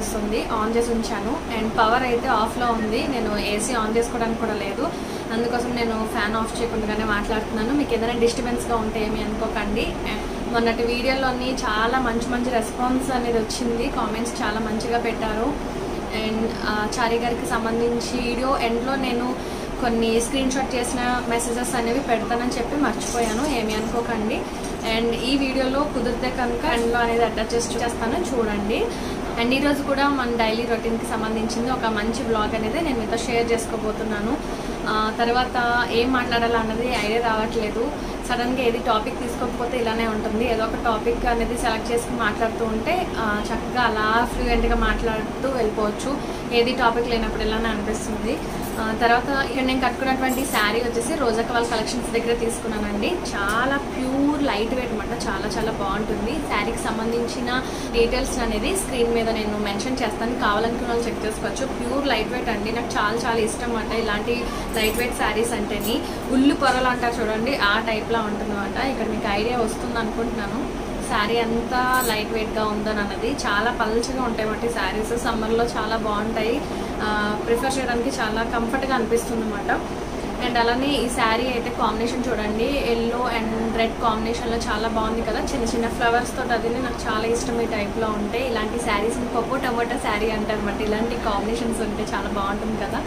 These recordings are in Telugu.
వస్తుంది ఆన్ చేసి ఉంచాను అండ్ పవర్ అయితే ఆఫ్లో ఉంది నేను ఏసీ ఆన్ చేసుకోవడానికి కూడా లేదు అందుకోసం నేను ఫ్యాన్ ఆఫ్ చేయకుండానే మాట్లాడుతున్నాను మీకు ఏదైనా డిస్టర్బెన్స్గా ఉంటే ఏమి అనుకోకండి And మొన్నటి వీడియోలోని చాలా మంచి మంచి రెస్పాన్స్ అనేది వచ్చింది కామెంట్స్ చాలా మంచిగా పెట్టారు అండ్ చారి గారికి సంబంధించి వీడియో ఎండ్లో నేను కొన్ని స్క్రీన్ షాట్ చేసిన మెసేజెస్ అనేవి పెడతానని చెప్పి మర్చిపోయాను ఏమి అనుకోకండి అండ్ ఈ వీడియోలో కుదిరితే కనుక ఎండ్లో అనేది అటాచ్ చేసి చేస్తాను చూడండి అండ్ ఈరోజు కూడా మన డైలీ రొటీన్కి సంబంధించింది ఒక మంచి బ్లాగ్ అనేది నేను మీతో షేర్ చేసుకోబోతున్నాను ఆ, తర్వాత ఏం మాట్లాడాలి అన్నది ఐడియా రావట్లేదు సడన్గా ఏది టాపిక్ తీసుకోకపోతే ఇలానే ఉంటుంది ఏదో ఒక టాపిక్ అనేది సెలెక్ట్ చేసుకుని మాట్లాడుతూ ఉంటే ఆ, చక్కగా అలా ఫ్లూయెంట్గా మాట్లాడుతూ వెళ్ళిపోవచ్చు ఏది టాపిక్ లేనప్పుడు ఇలానే అనిపిస్తుంది ఆ, తర్వాత ఇక్కడ నేను కట్టుకున్నటువంటి శారీ వచ్చేసి రోజాక వాళ్ళ కలెక్షన్స్ దగ్గర తీసుకున్నానండి చాలా ప్యూర్ లైట్ వెయిట్ అనమాట చాలా చాలా బాగుంటుంది శారీకి సంబంధించిన డీటెయిల్స్ అనేది స్క్రీన్ మీద నేను మెన్షన్ చేస్తాను కావాలనుకున్న వాళ్ళు చెక్ చేసుకోవచ్చు ప్యూర్ లైట్ వెయిట్ అండి నాకు చాలా చాలా ఇష్టం అనమాట ఇలాంటి లైట్ వెయిట్ శారీస్ అంటేని ఉల్లు పొరలు అంటారు చూడండి ఆ టైప్లో ఉంటుందన్నమాట ఇక్కడ మీకు ఐడియా వస్తుంది అనుకుంటున్నాను శారీ అంతా లైట్ వెయిట్గా ఉందని అన్నది చాలా పల్చగా ఉంటాయి బట్టి శారీస్ సమ్మర్లో చాలా బాగుంటాయి ప్రిఫర్ చేయడానికి చాలా కంఫర్ట్గా అనిపిస్తుంది అనమాట అండ్ అలానే ఈ శారీ అయితే కాంబినేషన్ చూడండి ఎల్లో అండ్ రెడ్ కాంబినేషన్లో చాలా బాగుంది కదా చిన్న చిన్న ఫ్లవర్స్ తోటి అది నాకు చాలా ఇష్టం ఈ టైప్లో ఉంటాయి ఇలాంటి శారీస్ పప్పు టమాటా శారీ అంటారు అనమాట ఇలాంటి కాంబినేషన్స్ ఉంటే చాలా బాగుంటుంది కదా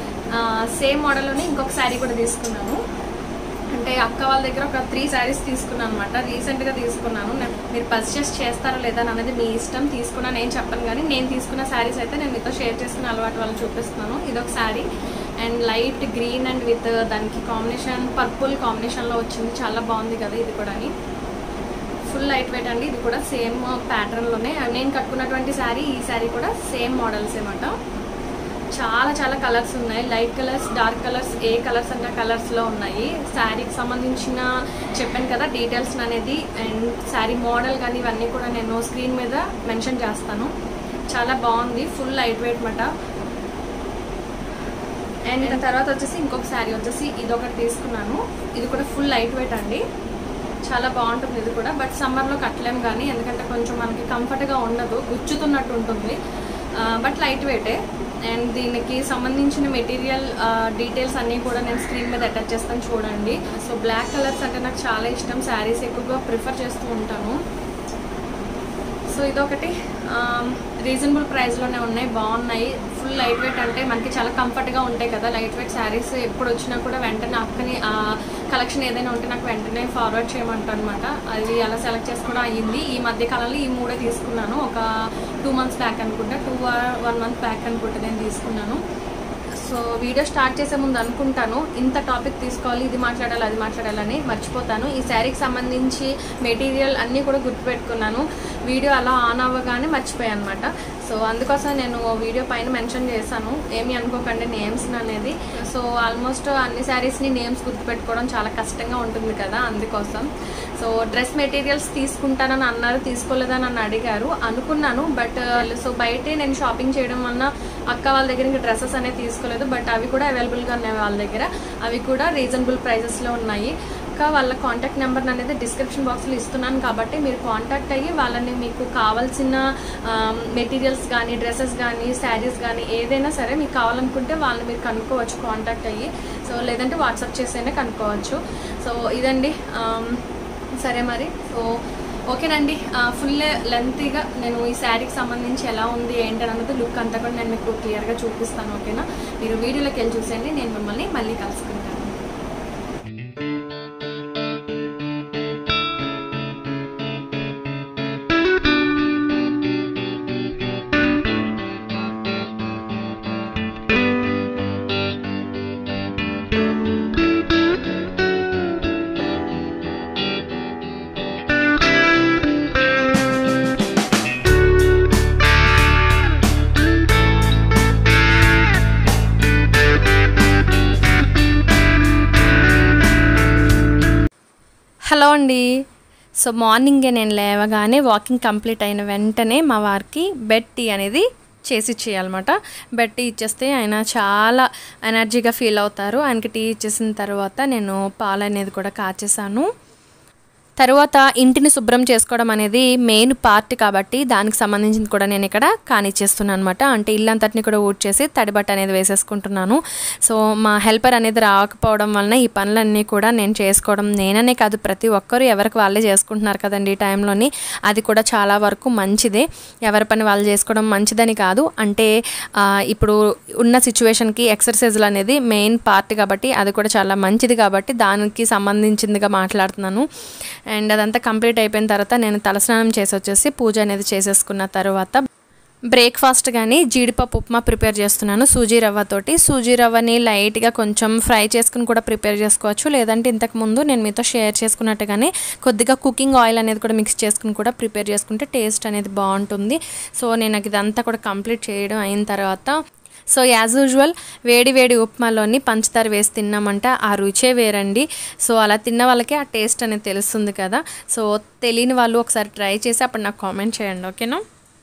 సేమ్ మోడల్లోనే ఇంకొక శారీ కూడా తీసుకున్నాను అంటే అక్క వాళ్ళ దగ్గర ఒక త్రీ శారీస్ తీసుకున్నాను అనమాట రీసెంట్గా తీసుకున్నాను నేను- మీరు పర్చేస్ చేస్తారా లేదా అని అనేది మీ ఇష్టం తీసుకున్నా నేను చెప్పను కానీ నేను తీసుకున్న శారీస్ అయితే నేను మీతో షేర్ చేసుకున్న అలవాటు వాళ్ళు చూపిస్తున్నాను ఇదొక saree and light green and with దానికి కాంబినేషన్ పర్పుల్ కాంబినేషన్లో వచ్చింది చాలా బాగుంది కదా ఇది కూడా ఫుల్ లైట్ వెయిట్ అండి ఇది కూడా సేమ్ ప్యాటర్న్లోనే నేను కట్టుకున్నటువంటి శారీ ఈ శారీ కూడా సేమ్ మోడల్స్ అనమాట చాలా చాలా కలర్స్ ఉన్నాయి లైట్ కలర్స్ డార్క్ కలర్స్ ఏ కలర్స్ అంటే కలర్స్లో ఉన్నాయి శారీకి సంబంధించిన చెప్పాను కదా డీటెయిల్స్ అనేది అండ్ శారీ మోడల్ కానీ ఇవన్నీ కూడా నేను స్క్రీన్ మీద మెన్షన్ చేస్తాను చాలా బాగుంది ఫుల్ లైట్ వెయిట్ మాట అండ్ తర్వాత వచ్చేసి ఇంకొక శారీ వచ్చేసి ఇది ఒకటి తీసుకున్నాను ఇది కూడా ఫుల్ లైట్ వెయిట్ అండి చాలా బాగుంటుంది ఇది కూడా బట్ సమ్మర్లో కట్టలేం కానీ ఎందుకంటే కొంచెం మనకి కంఫర్ట్గా ఉండదు గుచ్చుతున్నట్టు ఉంటుంది బట్ లైట్ వెయిటే అండ్ దీనికి సంబంధించిన మెటీరియల్ డీటెయిల్స్ అన్నీ కూడా నేను స్క్రీన్ మీద అటాచ్ చేస్తాను చూడండి సో బ్లాక్ కలర్స్ అంటే నాకు చాలా ఇష్టం శారీస్ ఎక్కువగా ప్రిఫర్ చేస్తూ ఉంటాను సో ఇదొకటి రీజనబుల్ ప్రైస్లోనే ఉన్నాయి బాగున్నాయి ఫుల్ లైట్ వెయిట్ అంటే మనకి చాలా కంఫర్ట్గా ఉంటాయి కదా లైట్ వెయిట్ శారీస్ ఎప్పుడు వచ్చినా కూడా వెంటనే అక్కని కలెక్షన్ ఏదైనా ఉంటే నాకు వెంటనే ఫార్వర్డ్ చేయమంటారు అనమాట అది అలా సెలెక్ట్ చేసుకోవడం అయ్యింది ఈ మధ్య కాలంలో ఈ మూడే తీసుకున్నాను ఒక టూ మంత్స్ బ్యాక్ అనుకుంటా టూ వన్ మంత్ బ్యాక్ అనుకుంటా నేను తీసుకున్నాను సో వీడియో స్టార్ట్ చేసే ముందు అనుకుంటాను ఇంత టాపిక్ తీసుకోవాలి ఇది మాట్లాడాలి అది మాట్లాడాలని మర్చిపోతాను ఈ శారీకి సంబంధించి మెటీరియల్ అన్నీ కూడా గుర్తుపెట్టుకున్నాను వీడియో అలా ఆన్ అవ్వగానే మర్చిపోయాను అనమాట సో అందుకోసం నేను వీడియో పైన మెన్షన్ చేశాను ఏమి అనుకోకండి నేమ్స్ అనేది సో ఆల్మోస్ట్ అన్ని శారీస్ని నేమ్స్ గుర్తుపెట్టుకోవడం చాలా కష్టంగా ఉంటుంది కదా అందుకోసం సో డ్రెస్ మెటీరియల్స్ తీసుకుంటానని అన్నారు తీసుకోలేదని నన్ను అడిగారు అనుకున్నాను బట్ సో బయటే నేను షాపింగ్ చేయడం వలన అక్క వాళ్ళ దగ్గర ఇంకా డ్రెస్సెస్ అనేది తీసుకోలేదు బట్ అవి కూడా అవైలబుల్గా ఉన్నాయి వాళ్ళ దగ్గర అవి కూడా రీజనబుల్ ప్రైజెస్లో ఉన్నాయి ఇంకా వాళ్ళ కాంటాక్ట్ నెంబర్ అనేది డిస్క్రిప్షన్ బాక్స్లో ఇస్తున్నాను కాబట్టి మీరు కాంటాక్ట్ అయ్యి వాళ్ళని మీకు కావాల్సిన మెటీరియల్స్ కానీ డ్రెస్సెస్ కానీ శారీస్ కానీ ఏదైనా సరే మీకు కావాలనుకుంటే వాళ్ళని మీరు కనుక్కోవచ్చు కాంటాక్ట్ అయ్యి సో లేదంటే వాట్సాప్ చేసైనా కనుక్కోవచ్చు సో ఇదండి ఆమ్, సరే మరి సో ఓకేనండి ఫుల్ లెంతీగా నేను ఈ శారీకి సంబంధించి ఎలా ఉంది ఏంటి అన్నది లుక్ అంతా కూడా నేను మీకు క్లియర్గా చూపిస్తాను ఓకేనా మీరు వీడియోలోకి వెళ్ళి చూసేయండి నేను మిమ్మల్ని మళ్ళీ కలుసుకుంటాను హలో అండి సో మార్నింగే నేను లేవగానే వాకింగ్ కంప్లీట్ అయిన వెంటనే మా వారికి బెడ్ టీ అనేది చేసి ఇచ్చేయాలన్నమాట బెడ్ టీ ఇచ్చేస్తే ఆయన చాలా ఎనర్జీగా ఫీల్ అవుతారు ఆయనకి టీ ఇచ్చేసిన తర్వాత నేను పాలు అనేది కూడా కాచేసాను తర్వాత ఇంటిని శుభ్రం చేసుకోవడం అనేది మెయిన్ పార్ట్ కాబట్టి దానికి సంబంధించింది కూడా నేను ఇక్కడ కానిచ్చేస్తున్నాను అనమాట అంటే ఇల్లంతటిని కూడా ఊడ్చేసి తడిబట్ట అనేది వేసేసుకుంటున్నాను సో మా హెల్పర్ అనేది రాకపోవడం వలన ఈ పనులన్నీ కూడా నేను చేసుకోవడం నేననే కాదు ప్రతి ఒక్కరు ఎవరికి వాళ్ళే చేసుకుంటున్నారు కదండి ఈ టైంలోని అది కూడా చాలా వరకు మంచిదే ఎవరి పని వాళ్ళు చేసుకోవడం మంచిదని కాదు అంటే ఆ, ఇప్పుడు ఉన్న సిచ్యువేషన్కి ఎక్సర్సైజ్లు అనేది మెయిన్ పార్ట్ కాబట్టి అది కూడా చాలా మంచిది కాబట్టి దానికి సంబంధించిందిగా మాట్లాడుతున్నాను అండ్ అదంతా కంప్లీట్ అయిపోయిన తర్వాత నేను తలస్నానం చేసి వచ్చేసి పూజ అనేది చేసేసుకున్న తర్వాత బ్రేక్ఫాస్ట్ కానీ జీడిపప్పు ఉప్మా ప్రిపేర్ చేస్తున్నాను సూజీ రవ్వతోటి సూజీ రవ్వని లైట్గా కొంచెం ఫ్రై చేసుకుని కూడా ప్రిపేర్ చేసుకోవచ్చు లేదంటే ఇంతకు ముందు నేను మీతో షేర్ చేసుకున్నట్టుగానే కొద్దిగా కుకింగ్ ఆయిల్ అనేది కూడా మిక్స్ చేసుకుని కూడా ప్రిపేర్ చేసుకుంటే టేస్ట్ అనేది బాగుంటుంది సో నేను ఇదంతా కూడా కంప్లీట్ చేయడం అయిన తర్వాత సో యాజ్ యూజువల్ వేడి వేడి ఉప్మాలోని పంచదార వేసి తిన్నామంటే ఆ రుచే వేరండి సో అలా తిన్న వాళ్ళకి ఆ టేస్ట్ అనేది తెలుస్తుంది కదా సో తెలియని వాళ్ళు ఒకసారి ట్రై చేసి అప్పుడు నాకు కామెంట్ చేయండి ఓకేనా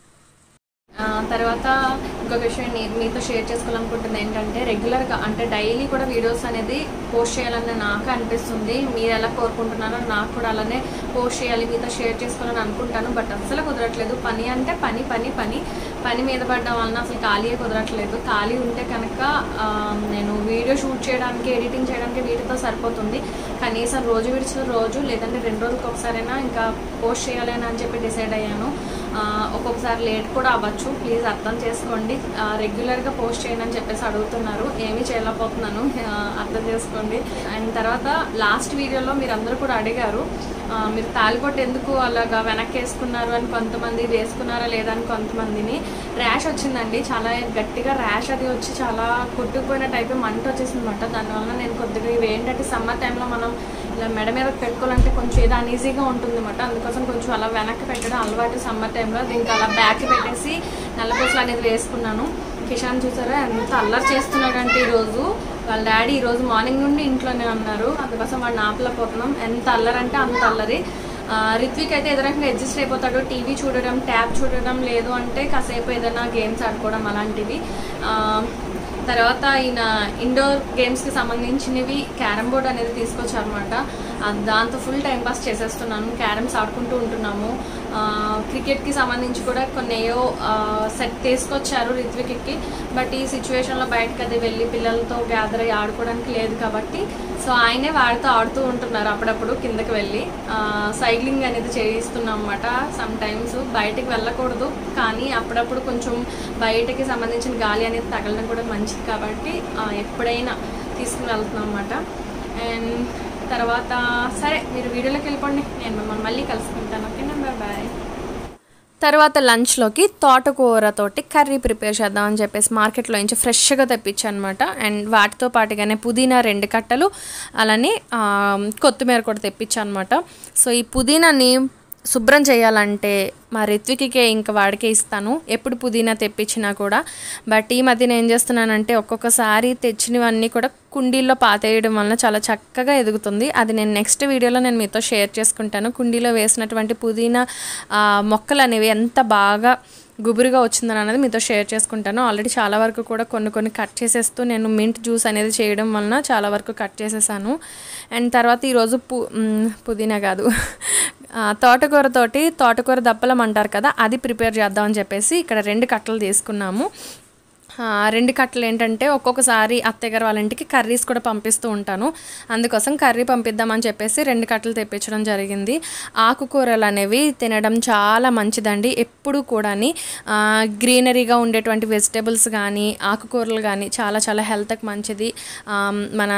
ఆ, తర్వాత ఇంకొక విషయం నీ- మీతో షేర్ చేసుకోవాలనుకుంటుంది ఏంటంటే రెగ్యులర్గా అంటే డైలీ కూడా వీడియోస్ అనేది పోస్ట్ చేయాలని నాకు అనిపిస్తుంది మీరు ఎలా కోరుకుంటున్నారో నాకు కూడా అలానే పోస్ట్ చేయాలి మీతో షేర్ చేసుకోవాలని అనుకుంటాను బట్ అసలు కుదరట్లేదు పని అంటే పని పని పని పని మీద పడడం వలన అసలు ఖాళీయే కుదరట్లేదు ఖాళీ ఉంటే కనుక ఆ, నేను వీడియో షూట్ చేయడానికి ఎడిటింగ్ చేయడానికి వీటితో సరిపోతుంది కనీసం రోజు విడిచిన రోజు లేదంటే రెండు రోజులకు ఒకసారైనా ఇంకా పోస్ట్ చేయాలి అని చెప్పి డిసైడ్ అయ్యాను ఆ, ఒక్కొక్కసారి లేట్ కూడా అవ్వచ్చు ప్లీజ్ అర్థం చేసుకోండి ఆ, రెగ్యులర్గా పోస్ట్ చేయండి అని చెప్పేసి అడుగుతున్నారు ఏమీ చేయలేకపోతున్నాను ఆ, అర్థం చేసుకోండి అండ్ తర్వాత లాస్ట్ వీడియోలో మీరు అందరూ కూడా అడిగారు ఆ, మీరు తాలిపొట్టు ఎందుకు అలాగా వెనక్కి వేసుకున్నారు అని కొంతమంది వేసుకున్నారా లేదా అని కొంతమందిని ర్యాష్ వచ్చిందండి చాలా గట్టిగా ర్యాష్ అది వచ్చి చాలా కొట్టుకుపోయిన టైప్ మంట వచ్చేసింది అనమాట దానివల్ల నేను కొద్దిగా ఇవి ఏంటంటే సమ్మర్ టైంలో మనం ఇలా మెడ మీద పెట్టుకోవాలంటే కొంచెం ఏదో అన్ఈజీగా ఉంటుంది అనమాట అందుకోసం కొంచెం అలా వెనక్కి పెట్టడం అలవాటు సమ్మర్ టైంలో దీనికి అలా బ్యాక్ పెట్టేసి నల్లపూసలు అనేది వేసుకున్నాను కిషాన్ చూసారా ఎంత అల్లరి చేస్తున్నాడంటే ఈరోజు వాళ్ళ డాడీ ఈరోజు మార్నింగ్ నుండి ఇంట్లోనే ఉన్నారు అందుకోసం వాడిని ఆపలేకపోతున్నాం ఎంత అల్లరంటే అంత అల్లరి ఆ, రిత్విక్ అయితే ఏదో రకంగా అడ్జస్ట్ అయిపోతాడు టీవీ చూడడం ట్యాబ్ చూడడం లేదు అంటే కాసేపు ఏదైనా గేమ్స్ ఆడుకోవడం అలాంటివి ఆ, తర్వాత ఈయన ఇండోర్ గేమ్స్కి సంబంధించినవి క్యారమ్ బోర్డ్ అనేది తీసుకొచ్చారనమాట దాంతో ఫుల్ టైం పాస్ చేసేస్తున్నాను క్యారమ్స్ ఆడుకుంటూ ఉంటున్నాము ఆ, క్రికెట్కి సంబంధించి కూడా కొన్ని ఏవో సెట్ తీసుకొచ్చారు రిత్విక్కి బట్ ఈ సిచ్యువేషన్లో బయటకు అది వెళ్ళి పిల్లలతో గ్యాదర్ అయ్యి ఆడుకోవడానికి లేదు కాబట్టి సో ఆయనే వాడితో ఆడుతూ ఉంటున్నారు అప్పుడప్పుడు కిందకి వెళ్ళి ఆ, సైక్లింగ్ అనేది చేయిస్తున్నాం అనమాట సమ్ టైమ్స్ బయటికి వెళ్ళకూడదు కానీ అప్పుడప్పుడు కొంచెం బయటకి సంబంధించిన గాలి అనేది తగలడం కూడా మంచిది కాబట్టి ఆ, ఎప్పుడైనా తీసుకుని వెళ్తున్నాం అనమాట అండ్ తర్వాత సరే మీరు వీడియోలోకి వెళ్ళిపోండి నేను మిమ్మల్ని మళ్ళీ కలుసుకుంటాను ఓకేనా బాయ్ బాయ్ తర్వాత లంచ్లోకి తోటకూరతోటి కర్రీ ప్రిపేర్ చేద్దాం అని చెప్పేసి మార్కెట్లో నుంచి ఫ్రెష్గా తెప్పించాను అనమాట అండ్ వాటితో పాటుగానే పుదీనా రెండు కట్టలు అలానే ఆ, కొత్తిమీర కూడా తెప్పించాను అనమాట సో ఈ పుదీనాని శుభ్రం చేయాలంటే మా రిత్వికే ఇంకా వాడికే ఇస్తాను ఎప్పుడు పుదీనా తెప్పించినా కూడా బట్ ఈ మధ్యన ఏం చేస్తున్నానంటే ఒక్కొక్కసారి తెచ్చినవన్నీ కూడా కుండీల్లో పాతేయడం వలన చాలా చక్కగా ఎదుగుతుంది అది నేను నెక్స్ట్ వీడియోలో నేను మీతో షేర్ చేసుకుంటాను కుండీలో వేసినటువంటి పుదీనా ఆ, మొక్కలు అనేవి ఎంత బాగా గుబురుగా వచ్చిందని అనేది మీతో షేర్ చేసుకుంటాను ఆల్రెడీ చాలా వరకు కూడా కొన్ని కొన్ని కట్ చేసేస్తూ నేను మింట్ జ్యూస్ అనేది చేయడం వలన చాలా వరకు కట్ చేసేసాను అండ్ తర్వాత ఈరోజు పు మ్, పుదీనా కాదు ఆ, తోటకూరతోటి తోటకూర దప్పలం అంటారు కదా అది ప్రిపేర్ చేద్దామని చెప్పేసి ఇక్కడ రెండు కట్టలు తీసుకున్నాము ఆ, రెండు కట్టలు ఏంటంటే ఒక్కొక్కసారి అత్తయ్య గారు వాళ్ళ ఇంటికి కర్రీస్ కూడా పంపిస్తూ ఉంటాను అందుకోసం కర్రీ పంపిద్దామని చెప్పేసి రెండు కట్టలు తెప్పించడం జరిగింది ఆకుకూరలు అనేవి తినడం చాలా మంచిదండి ఎప్పుడు కూడాని ఆ, గ్రీనరీగా ఉండేటువంటి వెజిటేబుల్స్ కానీ ఆకుకూరలు కానీ చాలా చాలా హెల్త్కి మంచిది ఆ, మన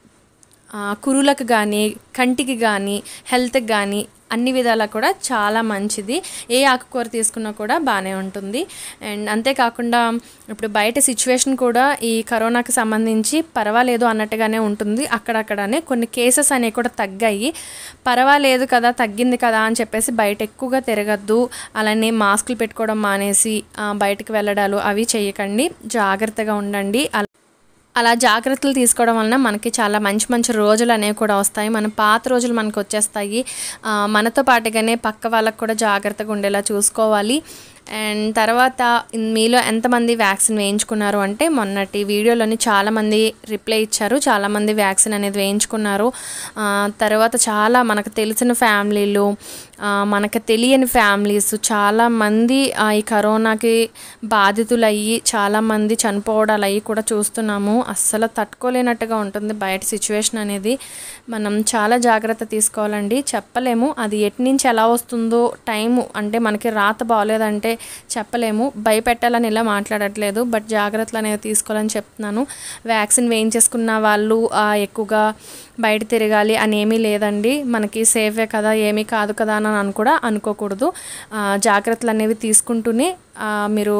ఆ, కురులకు కానీ కంటికి కానీ హెల్త్కి కానీ అన్ని విధాలా కూడా చాలా మంచిది ఏ ఆకుకూర తీసుకున్నా కూడా బాగానే ఉంటుంది అండ్ అంతేకాకుండా ఇప్పుడు బయట సిచ్యువేషన్ కూడా ఈ కరోనాకి సంబంధించి పర్వాలేదు అన్నట్టుగానే ఉంటుంది అక్కడక్కడనే కొన్ని కేసెస్ అనేవి కూడా తగ్గాయి పర్వాలేదు కదా తగ్గింది కదా అని చెప్పేసి బయట ఎక్కువగా తిరగద్దు అలానే మాస్కులు పెట్టుకోవడం మానేసి ఆ, బయటకు వెళ్ళడాలు అవి చేయకండి జాగ్రత్తగా ఉండండి అలా అలా జాగ్రత్తలు తీసుకోవడం వలన మనకి చాలా మంచి మంచి రోజులు అనేవి కూడా వస్తాయి మన పాత రోజులు మనకు వచ్చేస్తాయి ఆ, మనతో పాటుగానే పక్క వాళ్ళకు కూడా జాగ్రత్తగా ఉండేలా చూసుకోవాలి అండ్ తర్వాత మీలో ఎంతమంది వ్యాక్సిన్ వేయించుకున్నారు అంటే మొన్నటి వీడియోలోని చాలామంది రిప్లై ఇచ్చారు చాలామంది వ్యాక్సిన్ అనేది వేయించుకున్నారు ఆ, తర్వాత చాలా మనకు తెలిసిన ఫ్యామిలీలు ఆ, మనకు తెలియని ఫ్యామిలీస్ చాలామంది ఆ, ఈ కరోనాకి బాధితులయ్యి చాలామంది చనిపోవడాలు అయ్యి కూడా చూస్తున్నాము అస్సలు తట్టుకోలేనట్టుగా ఉంటుంది బయట సిచ్యువేషన్ అనేది మనం చాలా జాగ్రత్త తీసుకోవాలండి చెప్పలేము అది ఎటు నుంచి ఎలా వస్తుందో టైము అంటే మనకి రాత బాగోలేదంటే చెప్పలేము భయపెట్టాలని ఇలా మాట్లాడట్లేదు బట్ జాగ్రత్తలు అనేవి తీసుకోవాలని చెప్తున్నాను వ్యాక్సిన్ వేయించేసుకున్న వాళ్ళు ఆ, ఎక్కువగా బయట తిరగాలి అని ఏమీ లేదండి మనకి సేఫే కదా ఏమీ కాదు కదా అని అని కూడా అనుకోకూడదు ఆ, జాగ్రత్తలు అనేవి తీసుకుంటూనే ఆ, మీరు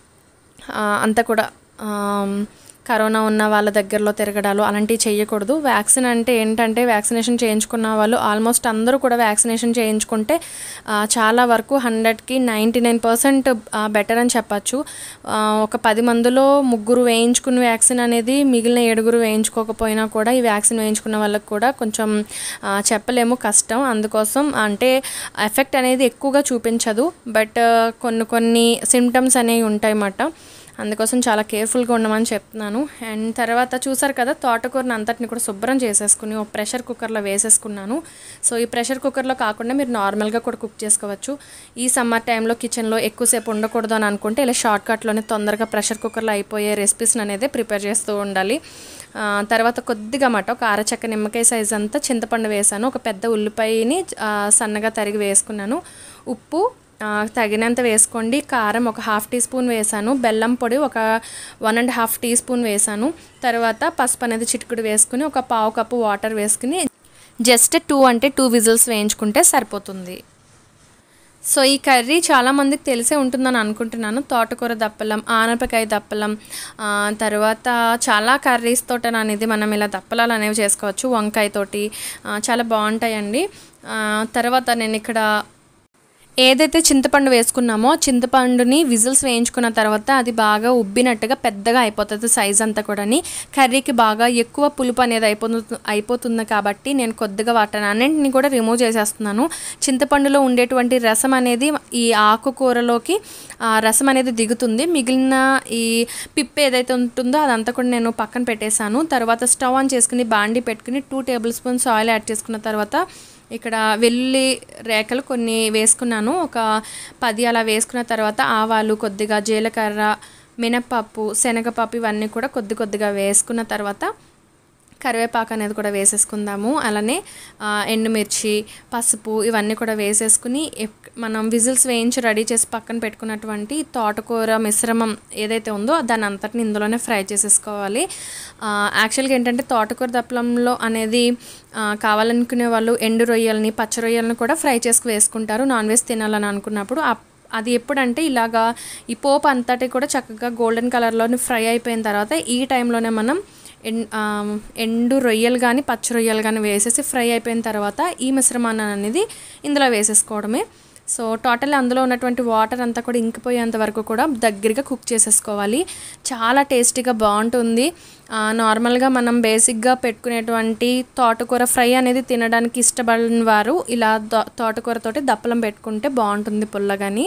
ఆ, అంతా కూడా ఆమ్, కరోనా ఉన్న వాళ్ళ దగ్గరలో తిరగడాలు అలాంటివి చేయకూడదు వ్యాక్సిన్ అంటే ఏంటంటే వ్యాక్సినేషన్ చేయించుకున్న వాళ్ళు ఆల్మోస్ట్ అందరూ కూడా వ్యాక్సినేషన్ చేయించుకుంటే ఆ, చాలా వరకు హండ్రెడ్కి నైంటీ నైన్ పర్సెంట్ బెటర్ అని చెప్పచ్చు ఆ, ఒక పది మందిలో ముగ్గురు వేయించుకున్న వ్యాక్సిన్ అనేది మిగిలిన ఏడుగురు వేయించుకోకపోయినా కూడా ఈ వ్యాక్సిన్ వేయించుకున్న వాళ్ళకి కూడా కొంచెం ఆ, చెప్పలేము కష్టం అందుకోసం అంటే ఎఫెక్ట్ అనేది ఎక్కువగా చూపించదు బట్ కొన్ని కొన్ని సిమ్టమ్స్ అనేవి ఉంటాయి అన్నమాట అందుకోసం చాలా కేర్ఫుల్గా ఉండమని చెప్తున్నాను అండ్ తర్వాత చూసారు కదా తోటకూరని అంతటిని కూడా శుభ్రం చేసేసుకుని ఒక ప్రెషర్ కుక్కర్లో వేసేసుకున్నాను సో ఈ ప్రెషర్ కుక్కర్లో కాకుండా మీరు నార్మల్గా కూడా కుక్ చేసుకోవచ్చు ఈ సమ్మర్ టైంలో కిచెన్లో ఎక్కువసేపు ఉండకూడదు అని అనుకుంటే ఇలా షార్ట్ కట్లోనే తొందరగా ప్రెషర్ కుక్కర్లో అయిపోయే రెసిపీస్ని అనేది ప్రిపేర్ చేస్తూ ఉండాలి ఆ, తర్వాత కొద్దిగా మాట ఒక అరచక్క నిమ్మకాయ సైజ్ అంతా చింతపండు వేసాను ఒక పెద్ద ఉల్లిపాయని ఆ, సన్నగా తరిగి వేసుకున్నాను ఉప్పు ఆ, తగినంత వేసుకోండి కారం ఒక హాఫ్ టీ స్పూన్ వేసాను బెల్లం పొడి ఒక one and half teaspoon వేసాను తర్వాత పసుపు అనేది చిటికుడు వేసుకుని ఒక పావు కప్పు వాటర్ వేసుకుని జస్ట్ టూ అంటే టూ విజిల్స్ వేయించుకుంటే సరిపోతుంది సో ఈ కర్రీ చాలా మందికి తెలిసే ఉంటుందని అనుకుంటున్నాను తోటకూర దప్పలం ఆనపకాయ దప్పలం ఆ, తర్వాత చాలా కర్రీస్ తోట అనేది మనం ఇలా దప్పలాలు అనేవి చేసుకోవచ్చు వంకాయతోటి ఆ, చాలా బాగుంటాయండి ఆ, తర్వాత నేను ఇక్కడ ఏదైతే చింతపండు వేసుకున్నామో చింతపండుని విజిల్స్ వేయించుకున్న తర్వాత అది బాగా ఉబ్బినట్టుగా పెద్దగా అయిపోతుంది సైజ్ అంతా కూడాని కర్రీకి బాగా ఎక్కువ పులుపు అనేది అయిపోతు అయిపోతుంది కాబట్టి నేను కొద్దిగా వాటిని అన్నింటిని కూడా రిమూవ్ చేసేస్తున్నాను చింతపండులో ఉండేటువంటి రసం అనేది ఈ ఆకుకూరలోకి ఆ రసం అనేది దిగుతుంది మిగిలిన ఈ పిప్ ఏదైతే ఉంటుందో అదంతా కూడా నేను పక్కన పెట్టేశాను తర్వాత స్టవ్ ఆన్ చేసుకుని బాండి పెట్టుకుని two tablespoons oil add చేసుకున్న తర్వాత ఇక్కడ వెల్లుల్లి రేఖలు కొన్ని వేసుకున్నాను ఒక పది అలా వేసుకున్న తర్వాత ఆవాలు కొద్దిగా జీలకర్ర మినప్పప్పు శనగపప్పు ఇవన్నీ కూడా కొద్ది కొద్దిగా వేసుకున్న తర్వాత కరివేపాకు అనేది కూడా వేసేసుకుందాము అలానే ఆ, ఎండుమిర్చి పసుపు ఇవన్నీ కూడా వేసేసుకుని ఎక్- మనం విజిల్స్ వేయించి రెడీ చేసి పక్కన పెట్టుకున్నటువంటి తోటకూర మిశ్రమం ఏదైతే ఉందో దాని అంతటిని ఇందులోనే ఫ్రై చేసేసుకోవాలి ఆ, యాక్చువల్గా ఏంటంటే తోటకూర దప్పలంలో అనేది ఆ, కావాలనుకునే వాళ్ళు ఎండు రొయ్యల్ని పచ్చ రొయ్యలను కూడా ఫ్రై చేసుకు వేసుకుంటారు నాన్ వెజ్ తినాలని అనుకున్నప్పుడు ఆ అది ఎప్పుడంటే ఇలాగా ఈ పోపు అంతటి కూడా చక్కగా గోల్డెన్ కలర్లోని ఫ్రై అయిపోయిన తర్వాత ఈ టైంలోనే మనం ఎన్ ఆ, ఎండు రొయ్యలు కానీ పచ్చి రొయ్యలు కానీ వేసేసి ఫ్రై అయిపోయిన తర్వాత ఈ మిశ్రమాన్ని అనేది ఇందులో వేసేసుకోవడమే సో టోటల్ అందులో ఉన్నటువంటి వాటర్ అంతా కూడా ఇంకిపోయేంత వరకు కూడా దగ్గరగా కుక్ చేసేసుకోవాలి చాలా టేస్టీగా బాగుంటుంది ఆ, నార్మల్గా మనం బేసిక్గా పెట్టుకునేటువంటి తోటకూర ఫ్రై అనేది తినడానికి ఇష్టపడిన వారు ఇలా దో- తోటకూరతోటి దప్పలం పెట్టుకుంటే బాగుంటుంది పుల్లగాని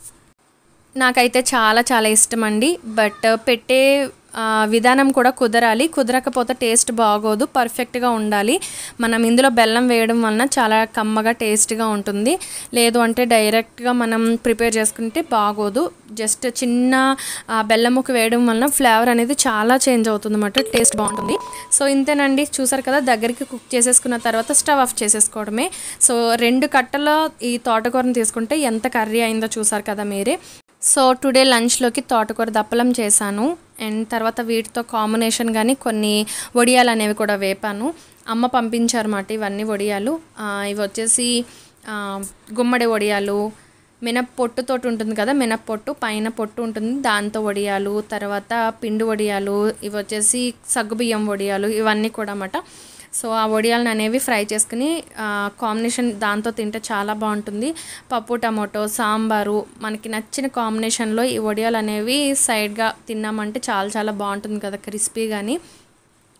నాకైతే చాలా చాలా ఇష్టం అండి బట్ పెట్టే ఆ, విధానం కూడా కుదరాలి కుదరకపోతే టేస్ట్ బాగోదు పర్ఫెక్ట్గా ఉండాలి మనం ఇందులో బెల్లం వేయడం వలన చాలా కమ్మగా టేస్ట్గా ఉంటుంది లేదు అంటే డైరెక్ట్గా మనం ప్రిపేర్ చేసుకుంటే బాగోదు జస్ట్ చిన్న ఆ, బెల్లం ముక్క వేయడం వలన ఫ్లేవర్ అనేది చాలా చేంజ్ అవుతుంది అన్నమాట టేస్ట్ బాగుంటుంది సో ఇంతేనండి చూసారు కదా దగ్గరికి కుక్ చేసేసుకున్న తర్వాత స్టవ్ ఆఫ్ చేసేసుకోవడమే సో రెండు కట్టల ఈ తోటకూరని తీసుకుంటే ఎంత కర్రీ అయిందో చూసారు కదా మీరే సో టుడే లంచ్లోకి తోటకూర దప్పలం చేశాను అండ్ తర్వాత వీటితో కాంబినేషన్ కానీ కొన్ని వడియాలు అనేవి కూడా వేపాను అమ్మ పంపించారన్నమాట ఇవన్నీ వడియాలు ఆ, ఇవి వచ్చేసి ఆ, గుమ్మడి వడియాలు మినప్పొట్టుతోటి ఉంటుంది కదా మినప్పొట్టు పైన పొట్టు ఉంటుంది దాంతో వడియాలు తర్వాత పిండి వడియాలు ఇవి వచ్చేసి సగ్గుబియ్యం వడియాలు ఇవన్నీ కూడా అన్నమాట సో ఆ వడియాలను అనేవి ఫ్రై చేసుకుని ఆ, కాంబినేషన్ దాంతో తింటే చాలా బాగుంటుంది పప్పు టమాటో సాంబారు మనకి నచ్చిన కాంబినేషన్లో ఈ వడియాలు అనేవి సైడ్గా తిన్నామంటే చాలా చాలా బాగుంటుంది కదా క్రిస్పీ కానీ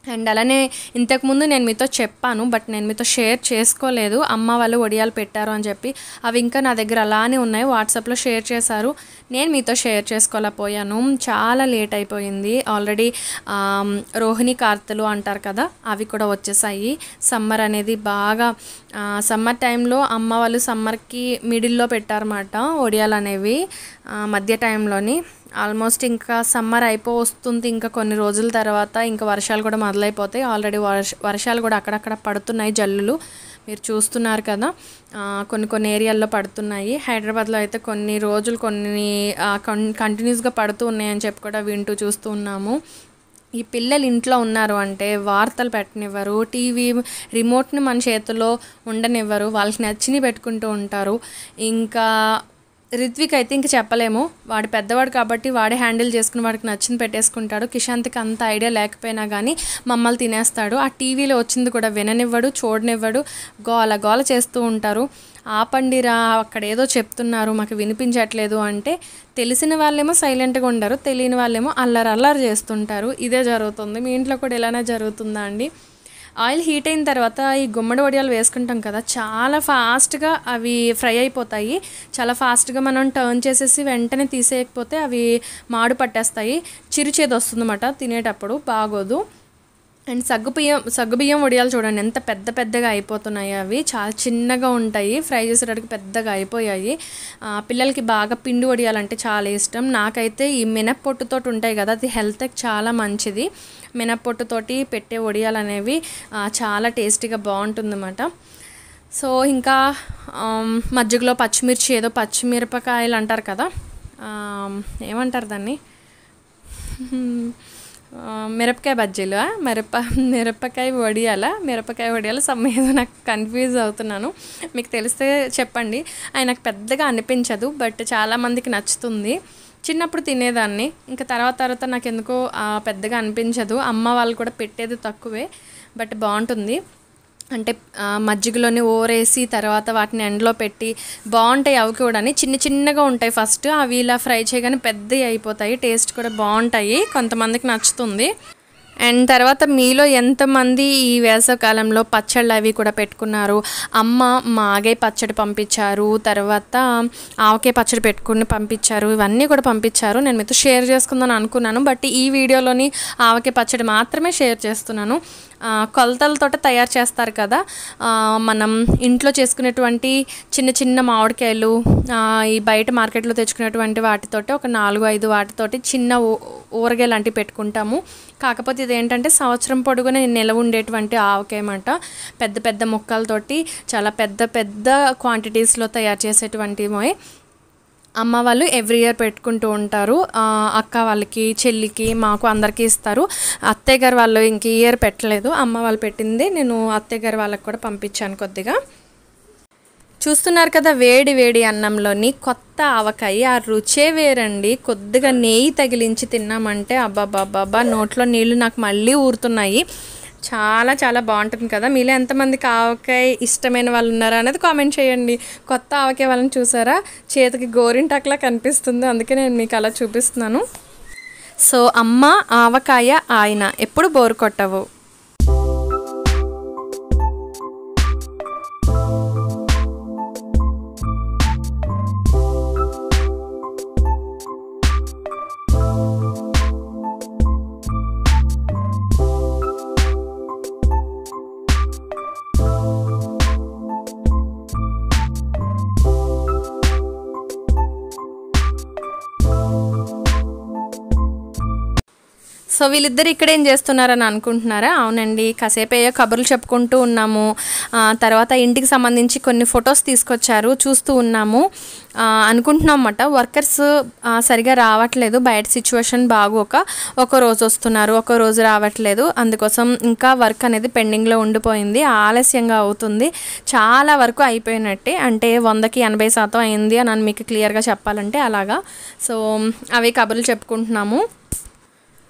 అండ్ అలానే ఇంతకుముందు నేను మీతో చెప్పాను బట్ నేను మీతో షేర్ చేసుకోలేదు అమ్మ వాళ్ళు వడియాలు పెట్టారు అని చెప్పి అవి ఇంకా నా దగ్గర అలానే ఉన్నాయి వాట్సాప్లో షేర్ చేశారు నేను మీతో షేర్ చేసుకోలేకపోయాను చాలా లేట్ అయిపోయింది ఆల్రెడీ రోహిణి కార్తెలు అంటారు కదా అవి కూడా వచ్చేసాయి సమ్మర్ అనేది బాగా సమ్మర్ టైంలో అమ్మ వాళ్ళు సమ్మర్కి మిడిల్లో పెట్టారన్నమాట వడియాలు అనేవి ఆ, మధ్య టైంలోని ఆల్మోస్ట్ ఇంకా సమ్మర్ అయిపో వస్తుంది ఇంకా కొన్ని రోజుల తర్వాత ఇంకా వర్షాలు కూడా మొదలైపోతాయి ఆల్రెడీ వర్ష వర్షాలు కూడా అక్కడక్కడ పడుతున్నాయి జల్లులు మీరు చూస్తున్నారు కదా ఆ, కొన్ని కొన్ని ఏరియాల్లో పడుతున్నాయి హైదరాబాద్లో అయితే కొన్ని రోజులు కొన్ని కంటిన్యూస్గా పడుతూ ఉన్నాయని చెప్పి కూడా వింటూ చూస్తూ ఉన్నాము ఈ పిల్లలు ఇంట్లో ఉన్నారు అంటే వార్తలు పెట్టనివ్వరు టీవీ రిమోట్ని మన చేతిలో ఉండనివ్వరు వాళ్ళకి నచ్చినవి పెట్టుకుంటూ ఉంటారు ఇంకా రిత్విక్ అయితే ఇంక చెప్పలేము వాడు పెద్దవాడు కాబట్టి వాడే హ్యాండిల్ చేసుకుని వాడికి నచ్చింది పెట్టేసుకుంటాడు కిషాంత్కి అంత ఐడియా లేకపోయినా కానీ మమ్మల్ని తినేస్తాడు ఆ టీవీలో వచ్చింది కూడా విననివ్వడు చూడనివ్వడు గోల గోల చేస్తూ ఉంటారు ఆపండిరా అక్కడ ఏదో చెప్తున్నారు మాకు వినిపించట్లేదు అంటే తెలిసిన వాళ్ళేమో సైలెంట్గా ఉండరు తెలియని వాళ్ళేమో అల్లరి అల్లరి చేస్తుంటారు ఇదే జరుగుతుంది మీ ఇంట్లో కూడా ఇలానే జరుగుతుందా అండి ఆయిల్ హీట్ అయిన తర్వాత ఈ గుమ్మడి వడియాలు వేసుకుంటాం కదా చాలా ఫాస్ట్గా అవి ఫ్రై అయిపోతాయి చాలా ఫాస్ట్గా మనం టర్న్ చేసేసి వెంటనే తీసేయకపోతే అవి మాడు పట్టేస్తాయి చిరుచేది వస్తుందన్నమాట తినేటప్పుడు బాగోదు అండ్ సగ్గుబియ్యం సగ్గుబియ్యం వడియాలు చూడండి ఎంత పెద్ద పెద్దగా అయిపోతున్నాయి అవి చాలా చిన్నగా ఉంటాయి ఫ్రై చేసేటప్పుడు పెద్దగా అయిపోయాయి ఆ, పిల్లలకి బాగా పిండి వడియాలంటే చాలా ఇష్టం నాకైతే ఈ మినప్పొట్టుతోటి ఉంటాయి కదా అది హెల్త్కి చాలా మంచిది మినప్పొట్టుతోటి పెట్టే వడియాలు అనేవి ఆ, చాలా టేస్టీగా బాగుంటుందన్నమాట సో ఇంకా ఆమ్, మజ్జిగలో పచ్చిమిర్చి ఏదో పచ్చిమిరపకాయలు అంటారు కదా ఆమ్, ఏమంటారు దాన్ని ఆ, మిరపకాయ బజ్జీలు ఆ? మిరప మిరపకాయ వడియాల మిరపకాయ వడియాల సమ్ ఏదో నాకు కన్ఫ్యూజ్ అవుతున్నాను మీకు తెలిస్తే చెప్పండి అది నాకు పెద్దగా అనిపించదు బట్ చాలామందికి నచ్చుతుంది చిన్నప్పుడు తినేదాన్ని ఇంకా తర్వాత తర్వాత నాకు ఎందుకో ఆ, పెద్దగా అనిపించదు అమ్మ వాళ్ళు కూడా పెట్టేది తక్కువే బట్ బాగుంటుంది అంటే ఆ, మజ్జిగలోనే ఓరేసి తర్వాత వాటిని ఎండలో పెట్టి బాగుంటాయి అవి కూడా చిన్న చిన్నగా ఉంటాయి ఫస్ట్ అవి ఇలా ఫ్రై చేయగానే పెద్దవి అయిపోతాయి టేస్ట్ కూడా బాగుంటాయి కొంతమందికి నచ్చుతుంది అండ్ తర్వాత మీలో ఎంతమంది ఈ వేసవకాలంలో పచ్చళ్ళు అవి కూడా పెట్టుకున్నారు అమ్మ మాగే పచ్చడి పంపించారు తర్వాత ఆవకాయ పచ్చడి పెట్టుకుని పంపించారు ఇవన్నీ కూడా పంపించారు నేను మీతో షేర్ చేసుకుందాం అనుకున్నాను బట్ ఈ వీడియోలోని ఆవకాయ పచ్చడి మాత్రమే షేర్ చేస్తున్నాను ఆ, కొలతలతో తయారు చేస్తారు కదా ఆ, మనం ఇంట్లో చేసుకునేటువంటి చిన్న చిన్న మామిడికాయలు ఆ, ఈ బయట మార్కెట్లో తెచ్చుకునేటువంటి వాటితోటి ఒక నాలుగు ఐదు వాటితోటి చిన్న ఊ- ఊరగాయ లాంటివి పెట్టుకుంటాము కాకపోతే ఇదేంటంటే సంవత్సరం పొడుగున నిలవ ఉండేటువంటి ఆవకాయ అన్నమాట పెద్ద పెద్ద ముక్కలతోటి చాలా పెద్ద పెద్ద క్వాంటిటీస్లో తయారు చేసేటువంటివి అమ్మ వాళ్ళు ఎవ్రీ ఇయర్ పెట్టుకుంటూ ఉంటారు ఆ, అక్క వాళ్ళకి చెల్లికి మాకు అందరికీ ఇస్తారు అత్తయ్య గారు వాళ్ళు ఇంక ఈ ఇయర్ పెట్టలేదు అమ్మ వాళ్ళు పెట్టింది నేను అత్తయ్య గారు వాళ్ళకి కూడా పంపించాను కొద్దిగా చూస్తున్నారు కదా వేడి వేడి అన్నంలోని కొత్త ఆవకాయ ఆ రుచే వేరండి కొద్దిగా నెయ్యి తగిలించి తిన్నామంటే అబ్బాబ్బాబ్బా నోట్లో నీళ్లు నాకు మళ్ళీ ఊరుతున్నాయి చాలా చాలా బాగుంటుంది కదా మీలో ఎంతమందికి ఆవకాయ ఇష్టమైన వాళ్ళు ఉన్నారా అనేది కామెంట్ చేయండి కొత్త ఆవకాయ వాళ్ళని చూసారా చేతికి గోరింటాకులా కనిపిస్తుంది అందుకే నేను మీకు అలా చూపిస్తున్నాను సో అమ్మ ఆవకాయ ఆయన ఎప్పుడు బోరు కొట్టవు సో వీళ్ళిద్దరు ఇక్కడ ఏం చేస్తున్నారని అనుకుంటున్నారా అవునండి కాసేపు అయ్యో కబుర్లు చెప్పుకుంటూ ఉన్నాము ఆ, తర్వాత ఇంటికి సంబంధించి కొన్ని ఫొటోస్ తీసుకొచ్చారు చూస్తూ ఉన్నాము ఆ, అనుకుంటున్నాం అన్నమాట వర్కర్స్ ఆ, సరిగా రావట్లేదు బయట సిచ్యువేషన్ బాగోక ఒక రోజు వస్తున్నారు ఒక రోజు రావట్లేదు అందుకోసం ఇంకా వర్క్ అనేది పెండింగ్లో ఉండిపోయింది ఆలస్యంగా అవుతుంది చాలా వరకు అయిపోయినట్టే అంటే వందకి ఎనభై శాతం అయింది అని మీకు క్లియర్గా చెప్పాలంటే అలాగా సో అవి కబుర్లు చెప్పుకుంటున్నాము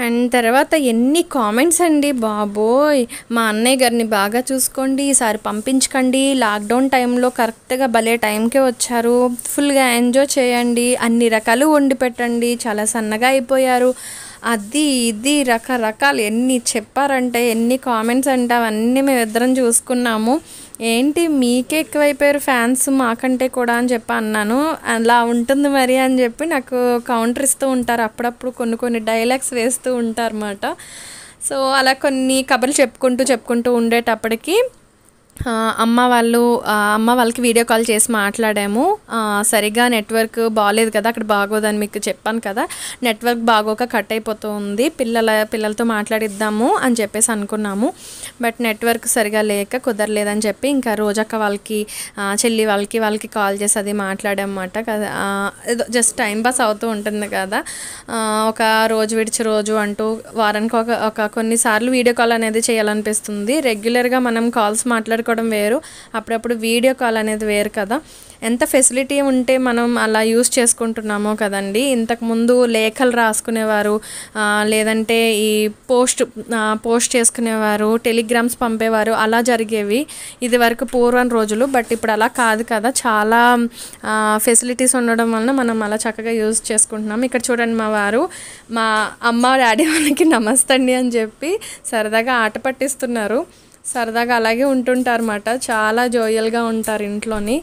అండ్ తర్వాత ఎన్ని కామెంట్స్ అండి బాబోయ్ మా అన్నయ్య గారిని బాగా చూసుకోండి ఈసారి పంపించకండి లాక్డౌన్ టైంలో కరెక్ట్గా భలే టైంకే వచ్చారు ఫుల్గా ఎంజాయ్ చేయండి అన్ని రకాలు వండి పెట్టండి చాలా సన్నగా అయిపోయారు అది ఇది రకరకాలు ఎన్ని చెప్పారంటే ఎన్ని కామెంట్స్ అంటే అవన్నీ మేము ఇద్దరం చూసుకున్నాము ఏంటి మీకే ఎక్కువైపోయారు ఫ్యాన్స్ మాకంటే కూడా అని చెప్పి అన్నాను అలా ఉంటుంది మరి అని చెప్పి నాకు కౌంటర్ ఇస్తూ ఉంటారు అప్పుడప్పుడు కొన్ని కొన్ని డైలాగ్స్ వేస్తూ ఉంటారు అన్నమాట సో అలా కొన్ని కబుర్లు చెప్పుకుంటూ చెప్పుకుంటూ ఉండేటప్పటికి ఆ, అమ్మ వాళ్ళు ఆ, అమ్మ వాళ్ళకి వీడియో కాల్ చేసి మాట్లాడాము ఆ, సరిగ్గా నెట్వర్క్ బాగాలేదు కదా అక్కడ బాగోదని మీకు చెప్పాను కదా నెట్వర్క్ బాగోక కట్ అయిపోతూ ఉంది పిల్లల పిల్లలతో మాట్లాడిద్దాము అని చెప్పేసి అనుకున్నాము బట్ నెట్వర్క్ సరిగా లేక కుదరలేదని చెప్పి ఇంకా రోజక్క వాళ్ళకి ఆ, చెల్లి వాళ్ళకి వాళ్ళకి కాల్ చేసి అది మాట్లాడామన్నమాట కదా ఆ, ఏదో జస్ట్ టైం పాస్ అవుతూ ఉంటుంది కదా ఆ, ఒక రోజు విడిచి రోజు అంటూ వారానికి ఒక ఒక కొన్నిసార్లు వీడియో కాల్ అనేది చేయాలనిపిస్తుంది రెగ్యులర్గా మనం కాల్స్ మాట్లాడుకోవడం వేరు అప్పుడప్పుడు వీడియో కాల్ అనేది వేరు కదా ఎంత ఫెసిలిటీ ఉంటే మనం అలా యూస్ చేసుకుంటున్నామో కదండి ఇంతకుముందు లేఖలు రాసుకునేవారు ఆ, లేదంటే ఈ పోస్ట్ ఆ, పోస్ట్ చేసుకునేవారు టెలిగ్రామ్స్ పంపేవారు అలా జరిగేవి ఇది వరకు పూర్వం రోజులు బట్ ఇప్పుడు అలా కాదు కదా చాలా ఫెసిలిటీస్ ఉండడం వలన మనం అలా చక్కగా యూజ్ చేసుకుంటున్నాం ఇక్కడ చూడండి మా వారు మా అమ్మ డాడీ వాళ్ళకి నమస్తే అండి అని చెప్పి సరదాగా ఆట పట్టిస్తున్నారు సరదాగా అలాగే ఉంటుంటారన్నమాట చాలా జోయల్గా ఉంటారు ఇంట్లోని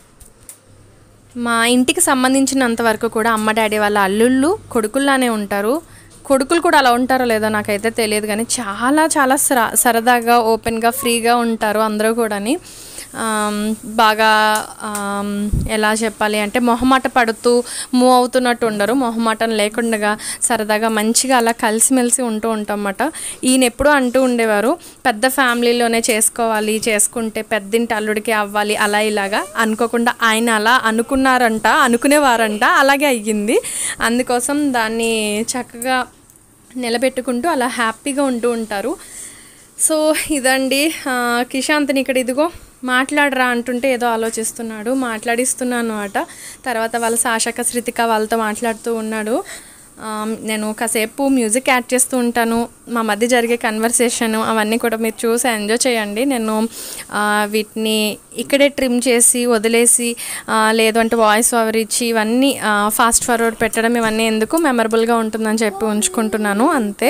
మా ఇంటికి సంబంధించినంత వరకు కూడా అమ్మ డాడీ వాళ్ళ అల్లుళ్ళు కొడుకుల్లానే ఉంటారు కొడుకులు కూడా అలా ఉంటారో లేదో నాకైతే తెలియదు కానీ చాలా చాలా సర సరదాగా ఓపెన్గా ఫ్రీగా ఉంటారు అందరూ కూడాని ఆమ్, బాగా ఆమ్, ఎలా చెప్పాలి అంటే మొహమాట పడుతూ మూవ్ అవుతున్నట్టు ఉండరు మొహమాటం లేకుండా సరదాగా మంచిగా అలా కలిసిమెలిసి ఉంటూ ఉంటామన్నమాట ఈయన ఎప్పుడూ అంటూ ఉండేవారు పెద్ద ఫ్యామిలీలోనే చేసుకోవాలి చేసుకుంటే పెద్దింటి అల్లుడికి అవ్వాలి అలా ఇలాగా అనుకోకుండా ఆయన అలా అనుకున్నారంట అనుకునేవారంట అలాగే అయ్యింది అందుకోసం దాన్ని చక్కగా నిలబెట్టుకుంటూ అలా హ్యాపీగా ఉంటూ ఉంటారు సో ఇదండి ఆ, కిషాంత్ని ఇక్కడ ఇదిగో మాట్లాడరా అంటుంటే ఏదో ఆలోచిస్తున్నాడు మాట్లాడిస్తున్నాను అట తర్వాత వాళ్ళ సాషక శృతిక వాళ్ళతో మాట్లాడుతూ ఉన్నాడు ఆ, నేను కాసేపు మ్యూజిక్ యాడ్ చేస్తూ ఉంటాను మా మధ్య జరిగే కన్వర్సేషన్ అవన్నీ కూడా మీరు చూసి ఎంజాయ్ చేయండి నేను ఆ, వీటిని ఇక్కడే ట్రిమ్ చేసి వదిలేసి ఆ, లేదు అంటే వాయిస్ ఓవర్ ఇచ్చి ఇవన్నీ ఫాస్ట్ ఫార్వర్డ్ పెట్టడం ఇవన్నీ ఎందుకు మెమరబుల్గా ఉంటుందని చెప్పి ఉంచుకుంటున్నాను అంతే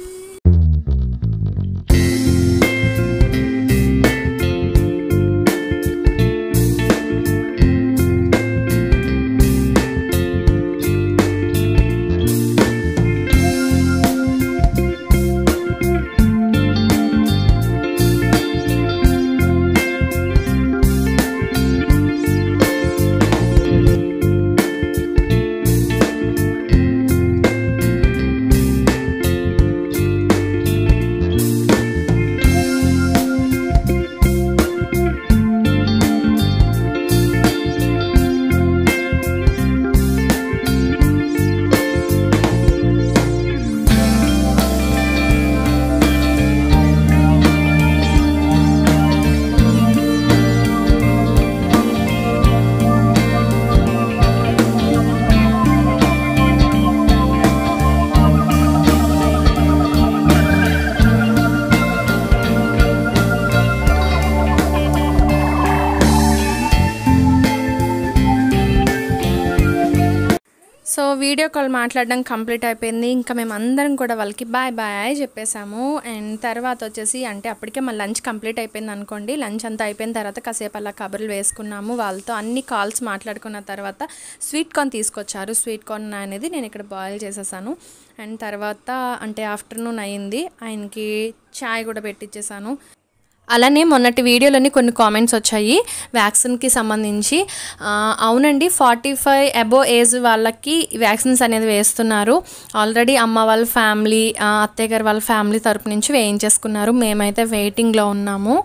సో వీడియో కాల్ మాట్లాడడం కంప్లీట్ అయిపోయింది ఇంకా మేము అందరం కూడా వాళ్ళకి బాయ్ బాయ్ చెప్పేసాము అండ్ తర్వాత వచ్చేసి అంటే అప్పటికే మా లంచ్ కంప్లీట్ అయిపోయింది అనుకోండి లంచ్ అంతా అయిపోయిన తర్వాత కాసేపు అలా కబుర్లు వేసుకున్నాము వాళ్ళతో అన్ని కాల్స్ మాట్లాడుకున్న తర్వాత స్వీట్ కార్న్ తీసుకొచ్చారు స్వీట్ కార్న్ అనేది నేను ఇక్కడ బాయిల్ చేసేసాను అండ్ తర్వాత అంటే ఆఫ్టర్నూన్ అయింది ఆయనకి చాయ్ కూడా పెట్టించేసాను అలానే మొన్నటి వీడియోలోని కొన్ని కామెంట్స్ వచ్చాయి వ్యాక్సిన్కి సంబంధించి ఆ, అవునండి ఫార్టీ ఫైవ్ అబో ఏజ్ వాళ్ళకి వ్యాక్సిన్స్ అనేది వేస్తున్నారు ఆల్రెడీ అమ్మ వాళ్ళ ఫ్యామిలీ ఆ, అత్తయ్య గారు వాళ్ళ ఫ్యామిలీ తరపు నుంచి వేయించేసుకున్నారు మేమైతే వెయిటింగ్లో ఉన్నాము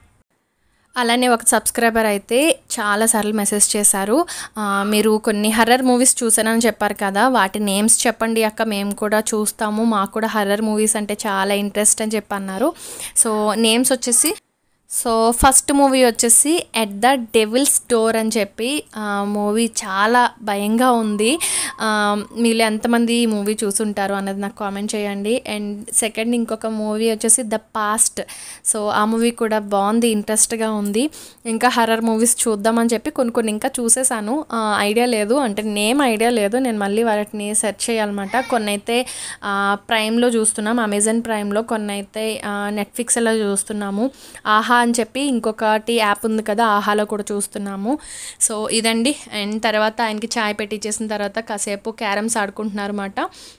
అలానే ఒక సబ్స్క్రైబర్ అయితే చాలాసార్లు మెసేజ్ చేశారు ఆ, మీరు కొన్ని హర్రర్ మూవీస్ చూసానని చెప్పారు కదా వాటి నేమ్స్ చెప్పండి అక్క మేము కూడా చూస్తాము మాకు కూడా హర్రర్ మూవీస్ అంటే చాలా ఇంట్రెస్ట్ అని చెప్పి అన్నారు సో నేమ్స్ వచ్చేసి సో ఫస్ట్ మూవీ వచ్చేసి ఎట్ ద డెవిల్ స్టోర్ అని చెప్పి మూవీ చాలా భయంగా ఉంది ఆ, మీలో ఎంతమంది ఈ మూవీ చూసుంటారు అన్నది నాకు కామెంట్ చేయండి అండ్ సెకండ్ ఇంకొక మూవీ వచ్చేసి ద పాస్ట్ సో ఆ మూవీ కూడా బాగుంది ఇంట్రెస్ట్గా ఉంది ఇంకా హర్రర్ మూవీస్ చూద్దామని చెప్పి కొన్ని కొన్ని ఇంకా చూసేసాను ఐడియా లేదు అంటే నేమ్ ఐడియా లేదు నేను మళ్ళీ వాటిని సెర్చ్ చేయాలన్నమాట కొన్ని అయితే ప్రైమ్లో చూస్తున్నాం అమెజాన్ ప్రైమ్లో కొన్ని అయితే నెట్ఫ్లిక్స్లో చూస్తున్నాము ఆహా అని చెప్పి ఇంకొకటి యాప్ ఉంది కదా ఆహాలో కూడా చూస్తున్నాము సో ఇదండి అండ్ తర్వాత ఆయనకి ఛాయ్ పెట్టించేసిన తర్వాత కాసేపు క్యారమ్స్ ఆడుకుంటున్నారు అన్నమాట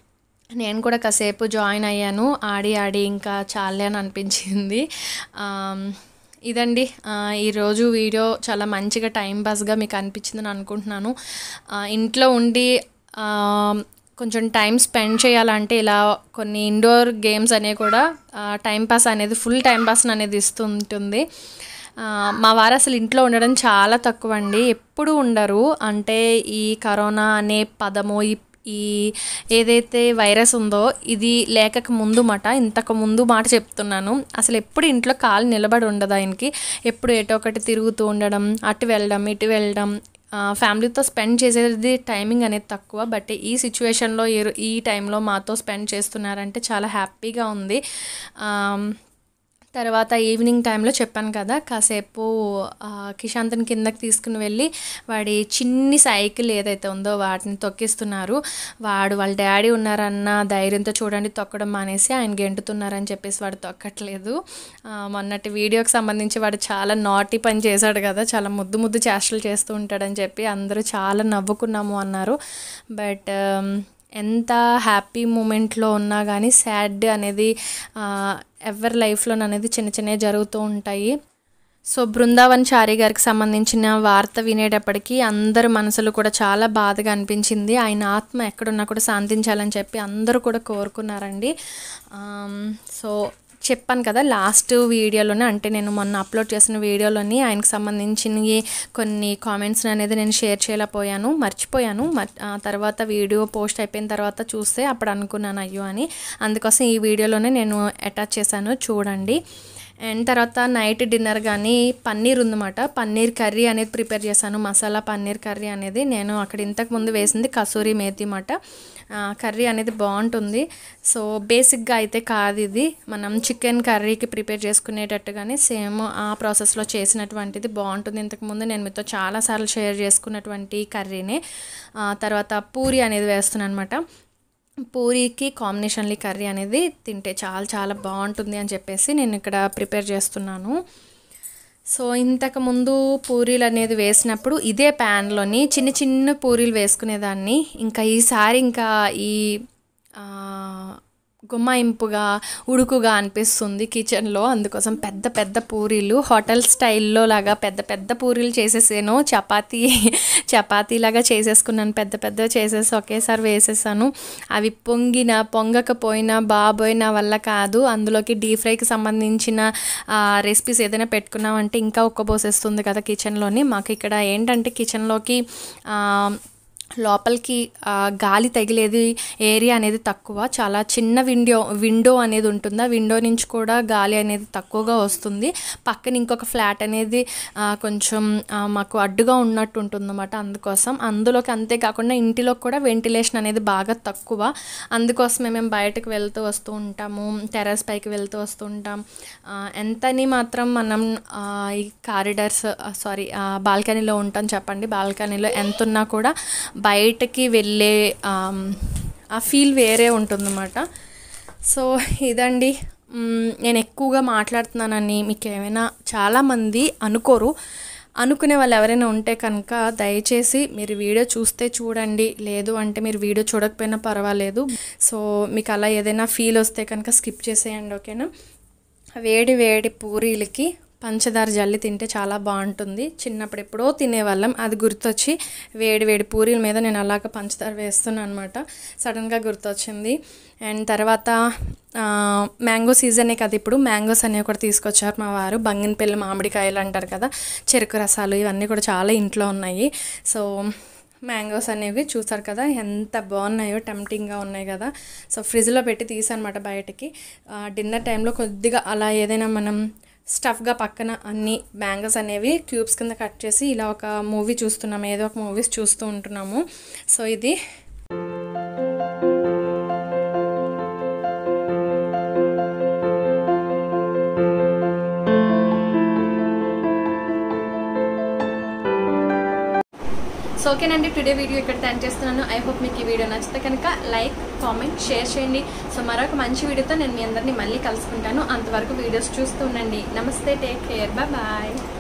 నేను కూడా కాసేపు జాయిన్ అయ్యాను ఆడి ఆడి ఇంకా చాలే అని అనిపించింది ఆమ్, ఇదండి ఆ, ఈరోజు వీడియో చాలా మంచిగా టైం పాస్గా మీకు అనిపించిందని అనుకుంటున్నాను ఆ, ఇంట్లో ఉండి ఆ, కొంచెం టైం స్పెండ్ చేయాలంటే ఇలా కొన్ని ఇండోర్ గేమ్స్ అనేవి కూడా టైం పాస్ అనేది ఫుల్ టైం పాస్ అనేది ఇస్తుంటుంది ఆ, మా వారు అసలు ఇంట్లో ఉండడం చాలా తక్కువ అండి ఎప్పుడు ఉండరు అంటే ఈ కరోనా అనే పదము ఈ ఈ ఏదైతే వైరస్ ఉందో ఇది లేకక ముందు మాట ఇంతకు ముందు మాట చెప్తున్నాను అసలు ఎప్పుడు ఇంట్లో కాలు నిలబడి ఉండదు ఆయనకి ఎప్పుడు ఎటో ఒకటి తిరుగుతూ ఉండడం అటు వెళ్ళడం ఇటు వెళ్ళడం ఆ, ఫ్యామిలీతో స్పెండ్ చేసేది టైమింగ్ అనేది తక్కువ బట్ ఈ సిచ్యువేషన్లో ఈ ఈ టైంలో మాతో స్పెండ్ చేస్తున్నారంటే చాలా హ్యాపీగా ఉంది ఆమ్, తర్వాత ఈవినింగ్ టైంలో చెప్పాను కదా కాసేపు ఆ, కిషాంత్ని కిందకి తీసుకుని వెళ్ళి వాడి చిన్ని సైకిల్ ఏదైతే ఉందో వాటిని తొక్కిస్తున్నారు వాడు వాళ్ళ డాడీ ఉన్నారన్న ధైర్యంతో చూడండి తొక్కడం మానేసి ఆయన గెంటుతున్నారని చెప్పేసి వాడు తొక్కట్లేదు ఆ, మొన్నటి వీడియోకి సంబంధించి వాడు చాలా నాటి పని చేశాడు కదా చాలా ముద్దు ముద్దు చేష్టలు చేస్తూ ఉంటాడని చెప్పి అందరూ చాలా నవ్వుకున్నాము అన్నారు బట్ ఎంత హ్యాపీ మూమెంట్లో ఉన్నా కానీ సాడ్ అనేది ఆ, ఎవరి లైఫ్లో అనేది చిన్న చిన్నవి జరుగుతూ ఉంటాయి సో బృందావన్ చారి గారికి సంబంధించిన వార్త వినేటప్పటికీ అందరి మనసులు కూడా చాలా బాధగా అనిపించింది ఆయన ఆత్మ ఎక్కడున్నా కూడా శాంతించాలని చెప్పి అందరూ కూడా కోరుకున్నారండి ఆమ్, సో చెప్పాను కదా లాస్ట్ వీడియోలోనే అంటే నేను మొన్న అప్లోడ్ చేసిన వీడియోలోని ఆయనకు సంబంధించినవి కొన్ని కామెంట్స్ అనేది నేను షేర్ చేయలేకపోయాను మర్చిపోయాను మర్ ఆ తర్వాత వీడియో పోస్ట్ అయిపోయిన తర్వాత చూస్తే అప్పుడు అనుకున్నాను అయ్యో అని అందుకోసం ఈ వీడియోలోనే నేను అటాచ్ చేశాను చూడండి అండ్ తర్వాత నైట్ డిన్నర్ కానీ పన్నీర్ ఉందన్నమాట పన్నీర్ కర్రీ అనేది ప్రిపేర్ చేశాను మసాలా పన్నీర్ కర్రీ అనేది నేను అక్కడ ఇంతకు ముందు వేసింది కసూరి మేతి మాట కర్రీ అనేది బాగుంటుంది సో బేసిక్గా అయితే కాదు ఇది మనం చికెన్ కర్రీకి ప్రిపేర్ చేసుకునేటట్టుగానే సేమ్ ఆ ప్రాసెస్లో చేసినటువంటిది బాగుంటుంది ఇంతకుముందు నేను మీతో చాలాసార్లు షేర్ చేసుకున్నటువంటి కర్రీనే ఆ, తర్వాత పూరి అనేది వేస్తున్నాను అనమాట పూరీకి కాంబినేషన్లీ కర్రీ అనేది తింటే చాలా చాలా బాగుంటుంది అని చెప్పేసి నేను ఇక్కడ ప్రిపేర్ చేస్తున్నాను సో ఇంతకు ముందు పూరీలు అనేది వేసినప్పుడు ఇదే ప్యాన్లోని చిన్న చిన్న పూరీలు వేసుకునేదాన్ని ఇంకా ఈసారి ఇంకా ఈ ఆ, గుమ్మాయింపుగా ఉడుకుగా అనిపిస్తుంది కిచెన్లో అందుకోసం పెద్ద పెద్ద పూరీలు హోటల్ స్టైల్లో లాగా పెద్ద పెద్ద పూరీలు చేసేసాను చపాతీ చపాతీ లాగా చేసేసుకున్నాను పెద్ద పెద్ద చేసేసి ఒకేసారి వేసేసాను అవి పొంగిన పొంగకపోయినా బాబోయ్ నా వల్ల కాదు అందులోకి డీప్ ఫ్రైకి సంబంధించిన రెసిపీస్ ఏదైనా పెట్టుకున్నామంటే ఇంకా ఒక్కబోసేస్తుంది కదా కిచెన్లోని మాకు ఇక్కడ ఏంటంటే కిచెన్లోకి ఆ, లోపలికి ఆ, గాలి తగిలేది ఏరియా అనేది తక్కువ చాలా చిన్న విండో విండో అనేది ఉంటుంది ఆ విండో నుంచి కూడా గాలి అనేది తక్కువగా వస్తుంది పక్కన ఇంకొక ఫ్లాట్ అనేది ఆ, కొంచెం ఆ, మాకు అడ్డుగా ఉన్నట్టు ఉంటుందన్నమాట అందుకోసం అందులోకి అంతేకాకుండా ఇంటిలో కూడా వెంటిలేషన్ అనేది బాగా తక్కువ అందుకోసమే మేము బయటకు వెళ్తూ వస్తూ ఉంటాము టెర్రస్ పైకి వెళ్తూ వస్తూ ఉంటాం ఆ, ఎంతని మాత్రం మనం ఆ, ఈ కారిడార్స్ సారీ బాల్కనీలో ఉంటాం చెప్పండి బాల్కనీలో ఎంత ఉన్నా కూడా బయటకి వెళ్ళే ఆమ్, ఆ ఫీల్ వేరే ఉంటుందన్నమాట సో ఇదండి మ్, నేను ఎక్కువగా మాట్లాడుతున్నానని మీకు ఏమైనా చాలామంది అనుకోరు అనుకునే వాళ్ళు ఎవరైనా ఉంటే కనుక దయచేసి మీరు వీడియో చూస్తే చూడండి లేదు అంటే మీరు వీడియో చూడకపోయినా పర్వాలేదు సో మీకు అలా ఏదైనా ఫీల్ వస్తే కనుక స్కిప్ చేసేయండి ఓకేనా వేడి వేడి పూరీలకి పంచదార జల్లి తింటే చాలా బాగుంటుంది చిన్నప్పుడు ఎప్పుడో తినేవాళ్ళం అది గుర్తొచ్చి వేడి వేడి పూరీల మీద నేను అలాగ పంచదార వేస్తున్నాను అనమాట సడన్గా గుర్తొచ్చింది అండ్ తర్వాత ఆ, మ్యాంగో సీజనే కదా ఇప్పుడు మ్యాంగోస్ అనేవి కూడా తీసుకొచ్చారు మా వారు బంగినపల్లి మామిడికాయలు అంటారు కదా చెరుకు రసాలు ఇవన్నీ కూడా చాలా ఇంట్లో ఉన్నాయి సో మ్యాంగోస్ అనేవి చూసారు కదా ఎంత బాగున్నాయో టెంప్టింగ్గా ఉన్నాయి కదా సో ఫ్రిడ్జ్లో పెట్టి తీసానమాట బయటకి డిన్నర్ టైంలో కొద్దిగా అలా ఏదైనా మనం స్టఫ్గా పక్కన అన్ని బ్యాంగిల్స్ అనేవి క్యూబ్స్ కింద కట్ చేసి ఇలా ఒక మూవీ చూస్తున్నాము ఏదో ఒక మూవీస్ చూస్తూ ఉంటున్నాము సో ఇది సో ఓకేనండి టుడే వీడియో ఇక్కడ టెన్ చేస్తున్నాను ఐ హోప్ మీకు ఈ వీడియో నచ్చితే కనుక లైక్ కామెంట్ షేర్ చేయండి సో మరొక మంచి వీడియోతో నేను మీ అందరినీ మళ్ళీ కలుసుకుంటాను అంతవరకు వీడియోస్ చూస్తూ ఉండండి నమస్తే టేక్ కేర్ బాయ్